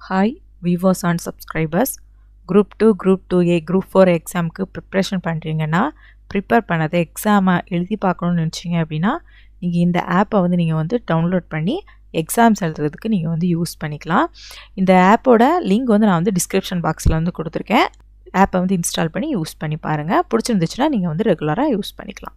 hi viewers and subscribers group two group two A group four எக்ஸாமுக்கு preparation பண்ணுறீங்கன்னா prepare பண்ணதை எக்ஸாமை எழுதி பார்க்கணுன்னு நினச்சிங்க அப்படின்னா நீங்கள் இந்த ஆப்பை வந்து நீங்கள் வந்து டவுன்லோட் பண்ணி எக்ஸாம்ஸ் எழுதுறதுக்கு நீங்கள் வந்து யூஸ் பண்ணிக்கலாம் இந்த ஆப்போட லிங்க் வந்து நான் வந்து டிஸ்கிரிப்ஷன் பாக்ஸில் வந்து கொடுத்துருக்கேன் ஆப்பை வந்து இன்ஸ்டால் பண்ணி யூஸ் பண்ணி பாருங்கள் பிடிச்சிருந்துச்சுன்னா நீங்கள் வந்து ரெகுலராக யூஸ் பண்ணிக்கலாம்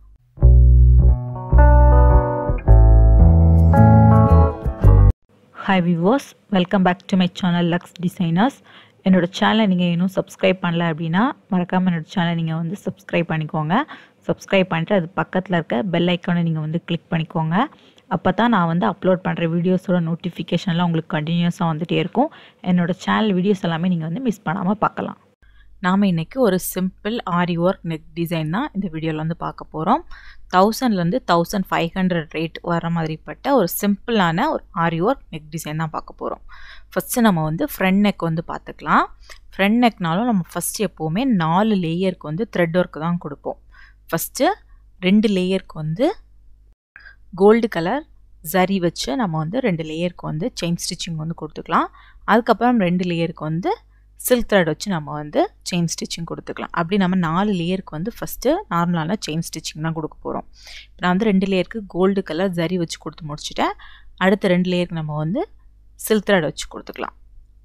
hi viewers welcome back to my channel Lux designers என்னோட சேனலை நீங்கள் இன்னும் சப்ஸ்கிரைப் பண்ணல அப்படின்னா மறக்காமல் என்னோட சேனலை நீங்கள் வந்து சப்ஸ்கிரைப் பண்ணிக்கோங்க சப்ஸ்கிரைப் பண்ணிட்டு அது பக்கத்தில் இருக்க பெல் ஐக்கானை நீங்கள் வந்து கிளிக் பண்ணிக்கோங்க அப்போ தான் நான் வந்து அப்லோட் பண்ணுற வீடியோஸோட நோட்டிஃபிகேஷன்லாம் உங்களுக்கு கண்டினியூஸாக வந்துகிட்டே இருக்கும் என்னோடய சேனல் வீடியோஸ் எல்லாமே நீங்கள் வந்து மிஸ் பண்ணாமல் பார்க்கலாம் நாம் இன்றைக்கி ஒரு simple aari work neck design தான் இந்த வீடியோவில் வந்து பார்க்க போகிறோம் தௌசண்ட்லேருந்து தௌசண்ட் ஃபைவ் ஹண்ட்ரட் ரேட் வர மாதிரிப்பட்ட ஒரு சிம்பிளான ஒரு ஆரி ஒர்க் நெக் டிசைன் தான் பார்க்க போகிறோம் ஃபஸ்ட்டு நம்ம வந்து ஃப்ரண்ட் நெக் வந்து பார்த்துக்கலாம் ஃப்ரண்ட் நெக்னாலும் நம்ம ஃபஸ்ட்டு எப்போவுமே நாலு லேயருக்கு வந்து த்ரெட் ஒர்க் தான் கொடுப்போம் ஃபஸ்ட்டு ரெண்டு லேயருக்கு வந்து கோல்டு கலர் ஜரி வச்சு நம்ம வந்து ரெண்டு லேயருக்கு வந்து செயின் ஸ்டிச்சிங் வந்து கொடுத்துக்கலாம் அதுக்கப்புறம் ரெண்டு லேயருக்கு வந்து சில்க் த்ரெட் வச்சு நம்ம வந்து செயின் ஸ்டிச்சிங் கொடுத்துக்கலாம் அப்படி நம்ம நாலு லேயருக்கு வந்து ஃபஸ்ட்டு நார்மலான செயின் ஸ்டிச்சிங் தான் கொடுக்க போகிறோம் இப்போ நான் வந்து ரெண்டு லேயருக்கு கோல்டு கலர் ஜரி வச்சு கொடுத்து முடிச்சுட்டேன் அடுத்த ரெண்டு லேயருக்கு நம்ம வந்து சில்க் த்ரெட் வச்சு கொடுத்துக்கலாம்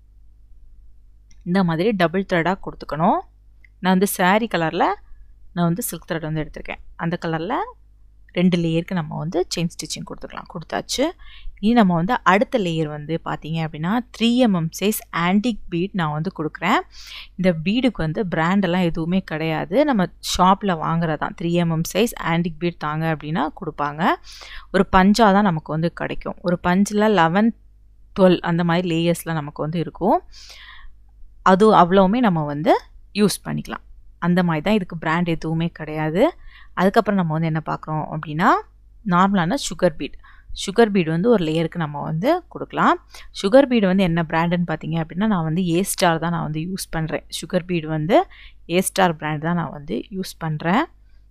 இந்த மாதிரி டபுள் த்ரெடாக கொடுத்துக்கணும் நான் வந்து சாரீ கலரில் நான் வந்து சில்க் த்ரெட் வந்து எடுத்திருக்கேன் அந்த கலரில் ரெண்டு லேயருக்கு நம்ம வந்து செயின் ஸ்டிச்சிங் கொடுத்துக்கலாம் கொடுத்தாச்சு இனி நம்ம வந்து அடுத்த லேயர் வந்து பார்த்தீங்க அப்படின்னா three MM size antique bead நான் வந்து கொடுக்குறேன் இந்த பீடுக்கு வந்து பிராண்டெல்லாம் எதுவுமே கிடையாது நம்ம ஷாப்பில் வாங்குறதான் three MM size antique bead தாங்க அப்படின்னா கொடுப்பாங்க ஒரு பஞ்சாக தான் நமக்கு வந்து கிடைக்கும் ஒரு பஞ்சில் லெவன் டுவெல் அந்த மாதிரி லேயர்ஸில் நமக்கு வந்து இருக்கும் அது அவ்வளோவுமே நம்ம வந்து யூஸ் பண்ணிக்கலாம் அந்த மாதிரி தான் இதுக்கு பிராண்ட் எதுவுமே கிடையாது அதுக்கப்புறம் நம்ம வந்து என்ன பார்க்குறோம் அப்படின்னா நார்மலான சுகர் பீட் சுகர் பீடு வந்து ஒரு லேயருக்கு நம்ம வந்து கொடுக்கலாம் சுகர் பீடு வந்து என்ன பிராண்டுன்னு பார்த்தீங்க அப்படின்னா நான் வந்து ஏ ஸ்டார் தான் நான் வந்து யூஸ் பண்ணுறேன் சுகர் பீடு வந்து ஏ ஸ்டார் பிராண்ட் தான் நான் வந்து யூஸ் பண்ணுறேன்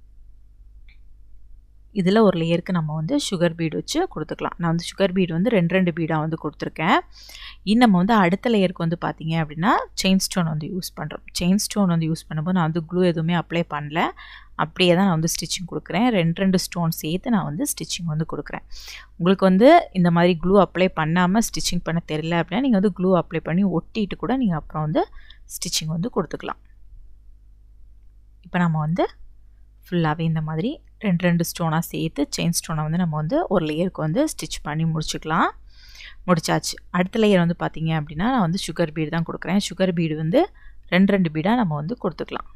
இதில் ஒரு லேயருக்கு நம்ம வந்து சுகர் பீடு வச்சு கொடுத்துக்கலாம் நான் வந்து சுகர் பீடு வந்து ரெண்டு ரெண்டு பீடாக வந்து கொடுத்துருக்கேன் இன்னும் நம்ம வந்து அடுத்த லேயருக்கு வந்து பார்த்தீங்க அப்படின்னா செயின் ஸ்டோன் வந்து யூஸ் பண்ணுறோம் செயின் ஸ்டோன் வந்து யூஸ் பண்ணும்போது நான் வந்து க்ளூ எதுவுமே அப்ளை பண்ணல அப்படியே தான் நான் வந்து ஸ்டிச்சிங் கொடுக்குறேன் ரெண்டு ரெண்டு ஸ்டோன் சேர்த்து நான் வந்து ஸ்டிச்சிங் வந்து கொடுக்குறேன் உங்களுக்கு வந்து இந்த மாதிரி க்ளூ அப்ளை பண்ணாமல் ஸ்டிச்சிங் பண்ண தெரியல அப்படின்னா நீங்கள் வந்து க்ளூ அப்ளை பண்ணி ஒட்டிட்டு கூட நீங்கள் அப்புறம் வந்து ஸ்டிச்சிங் வந்து கொடுத்துக்கலாம் இப்போ நம்ம வந்து ஃபுல்லாகவே இந்த மாதிரி ரெண்டு ரெண்டு ஸ்டோனாக சேர்த்து செயின் ஸ்டோனை வந்து நம்ம வந்து ஒரு லேயருக்கு வந்து ஸ்டிச் பண்ணி முடிச்சுக்கலாம் முடிச்சாச்சு அடுத்த லேயர் வந்து பார்த்தீங்க அப்படின்னா நான் வந்து சுகர் பீடு தான் கொடுக்குறேன் சுகர் பீடு வந்து ரெண்டு ரெண்டு பீடாக நம்ம வந்து கொடுத்துக்கலாம்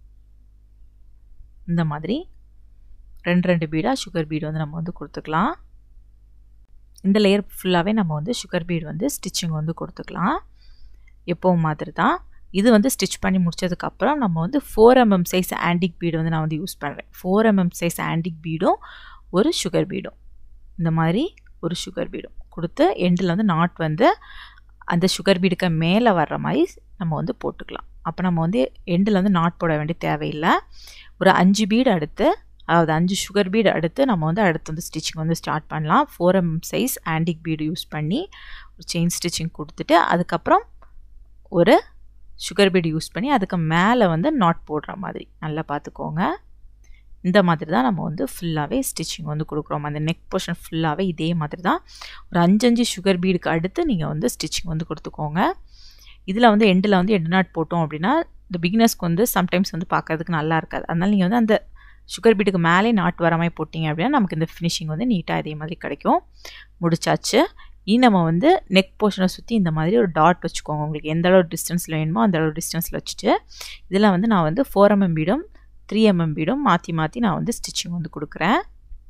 இந்த மாதிரி ரெண்டு ரெண்டு பீடாக சுகர் பீடு வந்து நம்ம வந்து கொடுத்துக்கலாம் இந்த லேயர் ஃபுல்லாகவே நம்ம வந்து சுகர் பீடு வந்து ஸ்டிச்சிங் வந்து கொடுத்துக்கலாம் எப்போவும் மாதிரி தான் இது வந்து ஸ்டிச் பண்ணி முடிச்சதுக்கப்புறம் நம்ம வந்து four MM size antique bead வந்து நான் வந்து யூஸ் பண்ணுறேன் ஃபோர் எம்எம் சைஸ் ஆன்டிக் பீடும் ஒரு சுகர் பீடும் இந்த மாதிரி ஒரு சுகர் பீடும் கொடுத்து எண்டில் வந்து நாட் வந்து அந்த சுகர் பீடுக்கு மேலே வர்ற மாதிரி நம்ம வந்து போட்டுக்கலாம் அப்போ நம்ம வந்து எண்டில் வந்து நாட் போட வேண்டிய தேவையில்லை ஒரு அஞ்சு பீடு அடுத்து அதாவது அஞ்சு சுகர் பீடு அடுத்து நம்ம வந்து அடுத்து வந்து ஸ்டிச்சிங் வந்து ஸ்டார்ட் பண்ணலாம் four M size antique bead use பண்ணி ஒரு செயின் ஸ்டிச்சிங் கொடுத்துட்டு அதுக்கப்புறம் ஒரு சுகர் பீடு யூஸ் பண்ணி அதுக்கு மேலே வந்து நாட் போடுற மாதிரி நல்லா பார்த்துக்கோங்க இந்த மாதிரி தான் நம்ம வந்து ஃபுல்லாகவே ஸ்டிச்சிங் வந்து கொடுக்குறோம் அந்த நெக் போர்ஷன் ஃபுல்லாகவே இதே மாதிரி தான் ஒரு அஞ்சஞ்சு சுகர் பீடுக்கு அடுத்து நீங்கள் வந்து ஸ்டிச்சிங் வந்து கொடுத்துக்கோங்க இதில் வந்து எண்டில் வந்து எண்டு நாட் போட்டோம் அப்படின்னா இந்த பிகினர்ஸ்க்கு வந்து சம்டைம்ஸ் வந்து பார்க்கறதுக்கு நல்லா இருக்காது அதனால் நீங்கள் வந்து அந்த சுகர் பீட்டுக்கு மேலே நாட் வர மாதிரி போட்டிங்க அப்படின்னா நமக்கு இந்த ஃபினிஷிங் வந்து நீட்டாக இதே மாதிரி கிடைக்கும் முடிச்சாச்சு இனி நம்ம வந்து நெக் போர்ஷனை சுற்றி இந்த மாதிரி ஒரு டாட் வச்சுக்கோங்க உங்களுக்கு எந்த அளவு டிஸ்டன்ஸில் வேணுமோ அந்த அளவு டிஸ்டன்ஸில் வச்சுட்டு இதில் வந்து நான் வந்து ஃபோர் எம்எம் பீடும் த்ரீ எம்எம் பீடும் மாற்றி மாற்றி நான் வந்து ஸ்டிச்சிங் வந்து கொடுக்குறேன்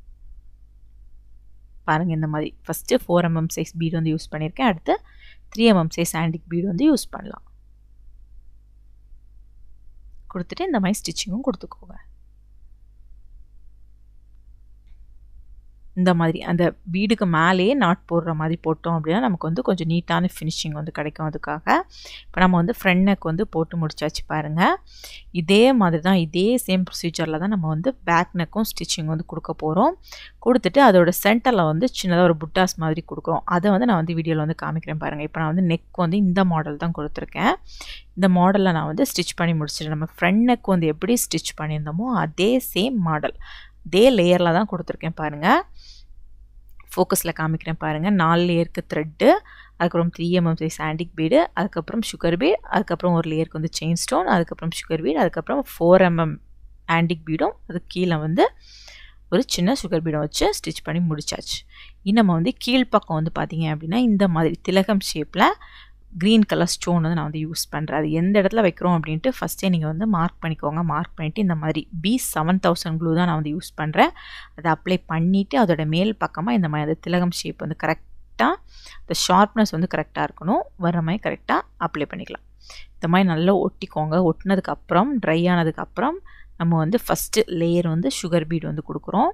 பாருங்கள் இந்த மாதிரி first four MM size bead வந்து யூஸ் பண்ணியிருக்கேன் அடுத்து three MM size antique bead வந்து யூஸ் பண்ணலாம் கொடுத்துட்டு இந்த மாதிரி ஸ்டிச்சிங்கும் கொடுத்துக்கோங்க இந்த மாதிரி அந்த பீடுக்கு மேலேயே நாட் போடுற மாதிரி போட்டோம் அப்படின்னா நமக்கு வந்து கொஞ்சம் நீட்டான ஃபினிஷிங் வந்து கிடைக்கும் அதுக்காக இப்போ நம்ம வந்து ஃப்ரண்ட் நெக் வந்து போட்டு முடிச்சாச்சு பாருங்கள் இதே மாதிரி தான் இதே சேம் ப்ரொசீஜரில் தான் நம்ம வந்து பேக் நெக்கும் ஸ்டிச்சிங் வந்து கொடுக்க போகிறோம் கொடுத்துட்டு அதோட சென்டரில் வந்து சின்னதாக ஒரு புட்டாஸ் மாதிரி கொடுக்குறோம் அதை வந்து நான் வந்து வீடியோவில் வந்து காமிக்கிறேன் பாருங்கள் இப்போ நான் வந்து நெக் வந்து இந்த மாடல் தான் கொடுத்துருக்கேன் இந்த மாடலில் நான் வந்து ஸ்டிச் பண்ணி முடிச்சிட்டேன் நம்ம ஃப்ரண்ட் நெக் வந்து எப்படி ஸ்டிச் பண்ணியிருந்தோமோ அதே சேம் மாடல் அதே லேயரில் தான் கொடுத்துருக்கேன் பாருங்கள் ஃபோக்கஸில் காமிக்கிறேன் பாருங்கள் நாலு லேயருக்கு த்ரெட்டு அதுக்கப்புறம் three MM size antique bead அதுக்கப்புறம் சுகர் பீட் அதுக்கப்புறம் ஒரு லேயருக்கு வந்து செயின் ஸ்டோன் அதுக்கப்புறம் சுகர் பீட் அதுக்கப்புறம் ஃபோர் எம்எம் ஆண்டிக் பீடும் அது கீழே வந்து ஒரு சின்ன சுகர் பீடம் வச்சு ஸ்டிச் பண்ணி முடிச்சாச்சு நம்ம வந்து கீழ்ப்பக்கம் வந்து பார்த்தீங்க அப்படின்னா இந்த மாதிரி திலகம் ஷேப்பில் க்ரீன் கலர் ஸ்டோன் வந்து நான் வந்து யூஸ் பண்ணுறேன் அது எந்த இடத்துல வைக்கிறோம் அப்படின்ட்டு ஃபஸ்ட்டே நீங்கள் வந்து மார்க் பண்ணிக்கோங்க மார்க் பண்ணிவிட்டு இந்த மாதிரி பி செவன் தௌசண்ட் க்ளூ தான் நான் வந்து யூஸ் பண்ணுறேன் அதை அப்ளை பண்ணிவிட்டு அதோட மேல் பக்கமாக இந்த மாதிரி அந்த திலகம் ஷேப் வந்து கரெக்டாக இந்த ஷார்ப்னஸ் வந்து கரெக்டாக இருக்கணும் வர மாதிரி கரெக்டாக அப்ளை பண்ணிக்கலாம் இந்த மாதிரி நல்லா ஒட்டிக்கோங்க ஒட்டினதுக்கப்புறம் ட்ரை ஆனதுக்கப்புறம் நம்ம வந்து ஃபஸ்ட்டு லேயர் வந்து சுகர் பீட் வந்து கொடுக்குறோம்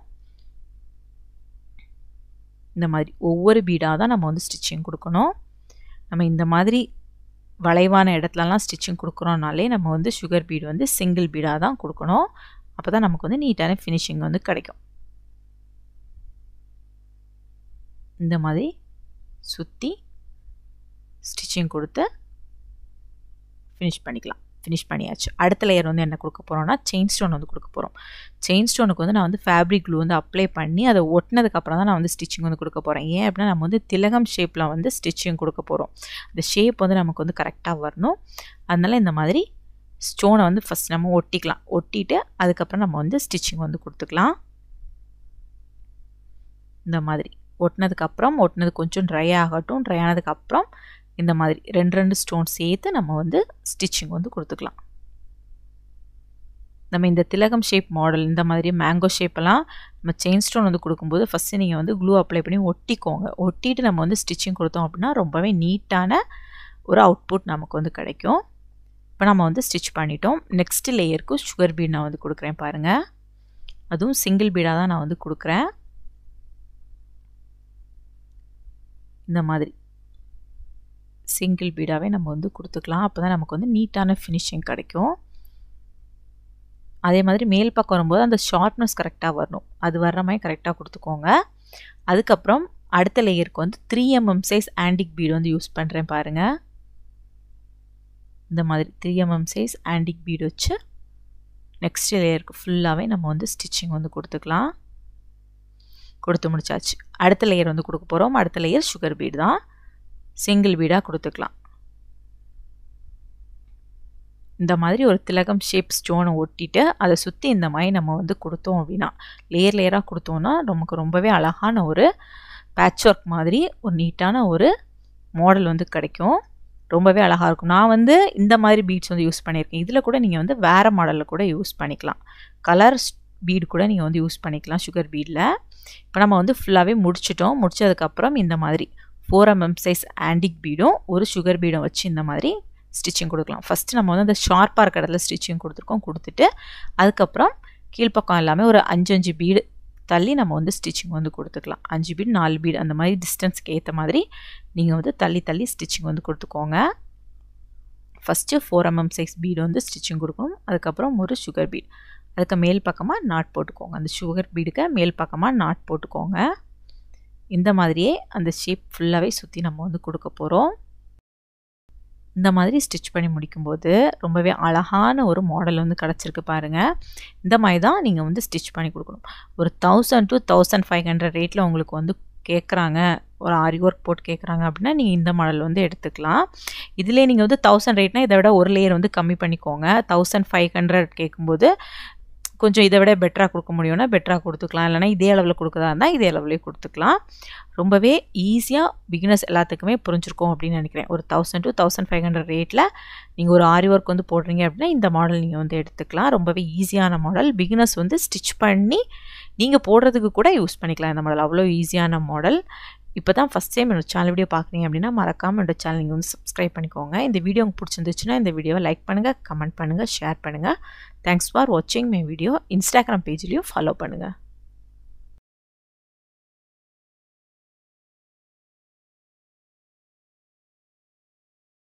இந்த மாதிரி ஒவ்வொரு பீடாக தான் நம்ம வந்து ஸ்டிச்சிங் கொடுக்கணும் நம்ம இந்த மாதிரி வளைவான இடத்துலலாம் ஸ்டிச்சிங் கொடுக்குறோனாலே நம்ம வந்து சுகர் பீடு வந்து சிங்கிள் பீடாக தான் கொடுக்கணும் அப்போ தான் நமக்கு வந்து நீட்டான ஃபினிஷிங் வந்து கிடைக்கும் இந்த மாதிரி சுற்றி ஸ்டிச்சிங் கொடுத்து ஃபினிஷ் பண்ணிக்கலாம் ஃபினிஷ் பண்ணியாச்சு அடுத்த லேயர் வந்து என்ன கொடுக்க போகிறோம்னா செயின் ஸ்டோன் வந்து கொடுக்க போகிறோம் செயின் ஸ்டோனுக்கு வந்து நான் வந்து ஃபேப்ரிக் க்ளூ வந்து அப்ளை பண்ணி அதை ஒட்டினதுக்கப்புறம் தான் நான் வந்து ஸ்டிச்சிங் வந்து கொடுக்க போகிறேன் ஏன் அப்படின்னா நம்ம வந்து திலகம் ஷேப்பில் வந்து ஸ்டிச்சிங் கொடுக்க போகிறோம் அந்த ஷேப் வந்து நமக்கு வந்து கரெக்டாக வரணும் அதனால் இந்த மாதிரி ஸ்டோனை வந்து ஃபஸ்ட் நம்ம ஒட்டிக்கலாம் ஒட்டிட்டு அதுக்கப்புறம் நம்ம வந்து ஸ்டிச்சிங் வந்து கொடுத்துக்கலாம் இந்த மாதிரி ஒட்டினதுக்கப்புறம் ஒட்டினது கொஞ்சம் ட்ரை ஆகட்டும் ட்ரை ஆனதுக்கப்புறம் இந்த மாதிரி ரெண்டு ரெண்டு ஸ்டோன் சேர்த்து நம்ம வந்து ஸ்டிச்சிங் வந்து கொடுத்துக்கலாம் நம்ம இந்த திலகம் ஷேப் மாடல் இந்த மாதிரி மேங்கோ ஷேப்பெல்லாம் நம்ம செயின் ஸ்டோன் வந்து கொடுக்கும்போது ஃபஸ்ட்டு நீங்கள் வந்து க்ளூ அப்ளை பண்ணி ஒட்டிக்கோங்க ஒட்டிட்டு நம்ம வந்து ஸ்டிச்சிங் கொடுத்தோம் அப்படின்னா ரொம்பவே நீட்டான ஒரு அவுட்புட் நமக்கு வந்து கிடைக்கும் இப்போ நம்ம வந்து ஸ்டிச் பண்ணிட்டோம் நெக்ஸ்ட் லேயருக்கு சுகர் பீட் நான் வந்து கொடுக்குறேன் பாருங்கள் அதுவும் சிங்கிள் பீடாக தான் நான் வந்து கொடுக்குறேன் இந்த மாதிரி சிங்கிள் பீடாகவே நம்ம வந்து கொடுத்துக்கலாம் அப்போ தான் நமக்கு வந்து நீட்டான ஃபினிஷிங் கிடைக்கும் அதே மாதிரி மேல் பக்கம் வரும்போது அந்த ஷார்ப்னஸ் கரெக்டாக வரணும் அது வர்ற மாதிரி கரெக்டாக கொடுத்துக்கோங்க அதுக்கப்புறம் அடுத்த லேயருக்கு வந்து three MM size antique bead வந்து யூஸ் பண்ணுறேன் பாருங்கள் இந்த மாதிரி three MM size antique bead வச்சு நெக்ஸ்ட் லேயருக்கு ஃபுல்லாகவே நம்ம வந்து ஸ்டிச்சிங் வந்து கொடுத்துக்கலாம் கொடுத்து முடிச்சாச்சு அடுத்த லேயர் வந்து கொடுக்க போகிறோம் அடுத்த லேயர் சுகர் பீடு தான் சிங்கிள் பீடாக கொடுத்துக்கலாம் இந்த மாதிரி ஒரு திலகம் ஷேப் ஸ்டோனை ஒட்டிட்டு அதை சுற்றி இந்த மாதிரி நம்ம வந்து கொடுத்தோம் அப்படின்னா லேயர் லேயராக கொடுத்தோம்னா நமக்கு ரொம்பவே அழகான ஒரு பேட்ச் ஒர்க் மாதிரி ஒரு நீட்டான ஒரு மாடல் வந்து கிடைக்கும் ரொம்பவே அழகாக இருக்கும் நான் வந்து இந்த மாதிரி பீட்ஸ் வந்து யூஸ் பண்ணியிருக்கேன் இதில் கூட நீங்கள் வந்து வேறு மாடலில் கூட யூஸ் பண்ணிக்கலாம் கலர் பீடு கூட நீங்கள் வந்து யூஸ் பண்ணிக்கலாம் சுகர் பீடில் இப்போ நம்ம வந்து ஃபுல்லாகவே முடிச்சிட்டோம் முடிச்சதுக்கப்புறம் இந்த மாதிரி ஃபோர் எம்எம் சைஸ் ஆண்டிக் பீடும் ஒரு சுகர் பீடும் வச்சு இந்த மாதிரி ஸ்டிச்சிங் கொடுக்கலாம் ஃபஸ்ட்டு நம்ம வந்து அந்த ஷார்ப்பாக இருக்க இடத்துல ஸ்டிச்சிங் கொடுத்துருக்கோம் கொடுத்துட்டு அதுக்கப்புறம் கீழ்ப்பக்கம் எல்லாமே ஒரு அஞ்சு அஞ்சு பீடு தள்ளி நம்ம வந்து ஸ்டிச்சிங் வந்து கொடுத்துக்கலாம் அஞ்சு பீடு நாலு பீடு அந்த மாதிரி டிஸ்டன்ஸ்க்கு ஏற்ற மாதிரி நீங்கள் வந்து தள்ளி தள்ளி ஸ்டிச்சிங் வந்து கொடுத்துக்கோங்க first four MM size bead வந்து ஸ்டிச்சிங் கொடுக்கணும் அதுக்கப்புறம் ஒரு சுகர் பீட் அதுக்கு மேல் பக்கமாக நாட் போட்டுக்கோங்க அந்த சுகர் பீடுக்கு மேல் பக்கமாக நாட் போட்டுக்கோங்க இந்த மாதிரியே அந்த ஷேப் ஃபுல்லாகவே சுற்றி நம்ம வந்து கொடுக்க போகிறோம் இந்த மாதிரி ஸ்டிச் பண்ணி முடிக்கும்போது ரொம்பவே அழகான ஒரு மாடல் வந்து கிடச்சிருக்கு பாருங்கள் இந்த மாதிரி தான் நீங்கள் வந்து ஸ்டிச் பண்ணி கொடுக்கணும் ஒரு thousand to thousand five hundred ரேட்டில் உங்களுக்கு வந்து கேட்குறாங்க ஒரு ஆரி ஒர்க் போட்டு கேட்குறாங்க அப்படின்னா நீங்கள் இந்த மாடல் வந்து எடுத்துக்கலாம் இதிலே நீங்கள் வந்து தௌசண்ட் ரேட்னா இதை விட ஒரு லேயர் வந்து கம்மி பண்ணிக்கோங்க தௌசண்ட் ஃபைவ் ஹண்ட்ரட் கேட்கும்போது கொஞ்சம் இதை விட பெட்டராக கொடுக்க முடியும்னா பெட்டராக கொடுத்துக்கலாம் இல்லைனா இதே அளவில் கொடுக்குறதா இருந்தால் இதே அளவுலேயே கொடுத்துக்கலாம் ரொம்பவே ஈஸியாக பிகினர்ஸ் எல்லாத்துக்குமே புரிஞ்சிருக்கும் அப்படின்னு நினைக்கிறேன் ஒரு thousand to thousand five hundred ரேட்டில் நீங்கள் ஒரு ஆரி ஒர்க் வந்து போடுறீங்க அப்படின்னா இந்த மாடல் நீங்கள் வந்து எடுத்துக்கலாம் ரொம்பவே ஈஸியான மாடல் பிகினர்ஸ் வந்து ஸ்டிச் பண்ணி நீங்கள் போடுறதுக்கு கூட யூஸ் பண்ணிக்கலாம் இந்த மாடல் அவ்வளோ ஈஸியான மாடல் இப்போ தான் ஃபஸ்ட் டைம் என்னோட சேனல் வீடியோ பார்க்குறீங்க அப்படின்னா மறக்காமல் என்னோட சேனல் நீங்கள் வந்து சப்ஸ்கிரைப் பண்ணிக்கோங்க இந்த வீடியோ உங்களுக்கு பிடிச்சிருந்துச்சுன்னா இந்த வீடியோவை லைக் பண்ணுங்கள் கமெண்ட் பண்ணுங்கள் ஷேர் பண்ணுங்கள் தேங்க்ஸ் ஃபார் வாட்சிங் மை வீடியோ இன்ஸ்டாகிராம் பேஜ்லேயும் ஃபாலோ பண்ணுங்கள்